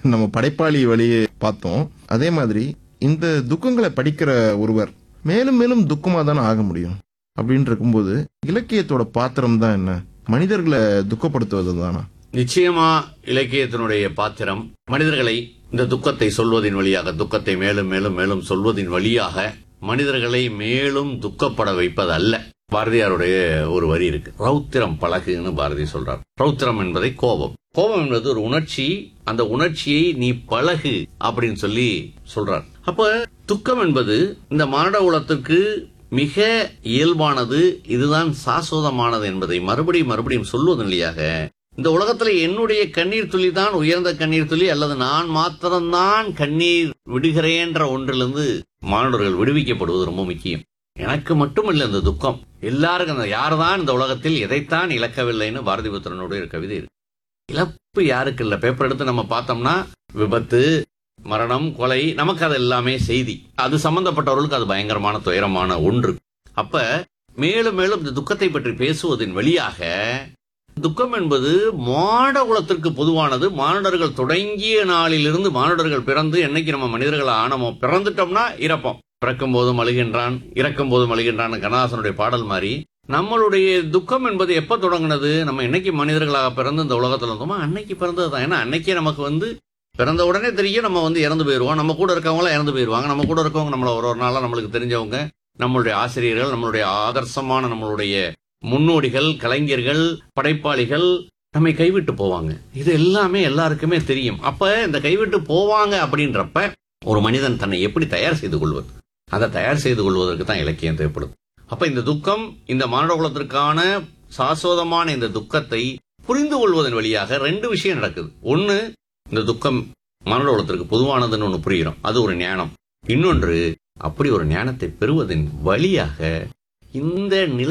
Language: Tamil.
நம்ம படைப்பாளி வழியை பார்த்தோம் அதே மாதிரி இந்த துக்கங்களை படிக்கிற ஒருவர் மேலும் மேலும் துக்கமா தானே ஆக முடியும் அப்படின்னு இருக்கும்போது இலக்கியத்தோட பாத்திரம் தான் என்ன மனிதர்களை துக்கப்படுத்துவது தானா நிச்சயமா இலக்கியத்தினுடைய பாத்திரம் மனிதர்களை இந்த துக்கத்தை சொல்வதின் வழியாக துக்கத்தை மேலும் மேலும் மேலும் சொல்வதின் வழியாக மனிதர்களை மேலும் துக்கப்பட வைப்பது அல்ல பாரதியாருடைய ஒரு வரி இருக்கு ரௌத்திரம் பழகுன்னு பாரதி சொல்றார் ரௌத்திரம் என்பதை கோபம் கோபம் என்பது ஒரு உணர்ச்சி அந்த உணர்ச்சியை நீ பழகு அப்படின்னு சொல்லி சொல்றார் அப்ப துக்கம் என்பது இந்த மானுட குலத்துக்கு மிக இயல்பானது இதுதான் சாஸ்வதமானது என்பதை மறுபடியும் மறுபடியும் சொல்வதன் வழியாக இந்த உலகத்துல என்னுடைய கண்ணீர் துளி தான் உயர்ந்த கண்ணீர் துளி அல்லது நான் மாத்திரம்தான் கண்ணீர் விடுகிறேன்ற ஒன்றிலிருந்து மாணவர்கள் விடுவிக்கப்படுவது ரொம்ப முக்கியம் எனக்கு மட்டுமல்ல இந்த துக்கம் எல்லாருக்கும் அந்த யார்தான் இந்த உலகத்தில் எதைத்தான் இழக்கவில்லைன்னு பாரதி புத்திரனுடைய ஒரு கவிதை இருக்கு இழப்பு யாருக்கு இல்ல பேப்பர் எடுத்து நம்ம பார்த்தோம்னா விபத்து மரணம் கொலை நமக்கு அது எல்லாமே செய்தி அது சம்பந்தப்பட்டவர்களுக்கு அது பயங்கரமான துயரமான ஒன்று அப்ப மேலும் மேலும் இந்த துக்கத்தை பற்றி பேசுவதன் வழியாக துக்கம் என்பது மாட குலத்திற்கு பொதுவானது மானுடர்கள் தொடங்கிய நாளிலிருந்து மானுடர்கள் பிறந்து என்னைக்கு நம்ம மனிதர்கள் ஆனமோ பிறந்துட்டோம்னா இறப்போம் பிறக்கும் போதும் அழுகின்றான் இறக்கும் போதும் அழுகின்றான் கண்ணதாசனுடைய பாடல் மாதிரி நம்மளுடைய துக்கம் என்பது எப்ப தொடங்குனது நம்ம என்னைக்கு மனிதர்களாக பிறந்து இந்த உலகத்துல இருந்தோமோ அன்னைக்கு பிறந்தது தான் ஏன்னா அன்னைக்கே நமக்கு வந்து பிறந்த உடனே தெரியும் நம்ம வந்து இறந்து போயிடுவோம் நம்ம கூட இருக்கவங்களாம் இறந்து போயிடுவாங்க நம்ம கூட இருக்கவங்க நம்மள ஒரு ஒரு நாளா நம்மளுக்கு தெரிஞ்சவங்க நம்மளுடைய ஆசிரியர்கள் நம்மளுடைய ஆதர்சமான நம்மளுடைய முன்னோடிகள் கலைஞர்கள் படைப்பாளிகள் நம்மை கைவிட்டு போவாங்க இது எல்லாமே எல்லாருக்குமே தெரியும் அப்ப இந்த கைவிட்டு போவாங்க அப்படின்றப்ப ஒரு மனிதன் தன்னை எப்படி தயார் செய்து கொள்வது அதை தயார் செய்து கொள்வதற்கு தான் இலக்கியம் தேவைப்படுது அப்ப இந்த துக்கம் இந்த மானுட குலத்திற்கான சாஸ்வதமான இந்த துக்கத்தை புரிந்து கொள்வதன் வழியாக ரெண்டு விஷயம் நடக்குது ஒன்னு இந்த துக்கம் மானுட குலத்திற்கு பொதுவானதுன்னு ஒன்று புரிகிறோம் அது ஒரு ஞானம் இன்னொன்று அப்படி ஒரு ஞானத்தை பெறுவதன் வழியாக இந்த நிலை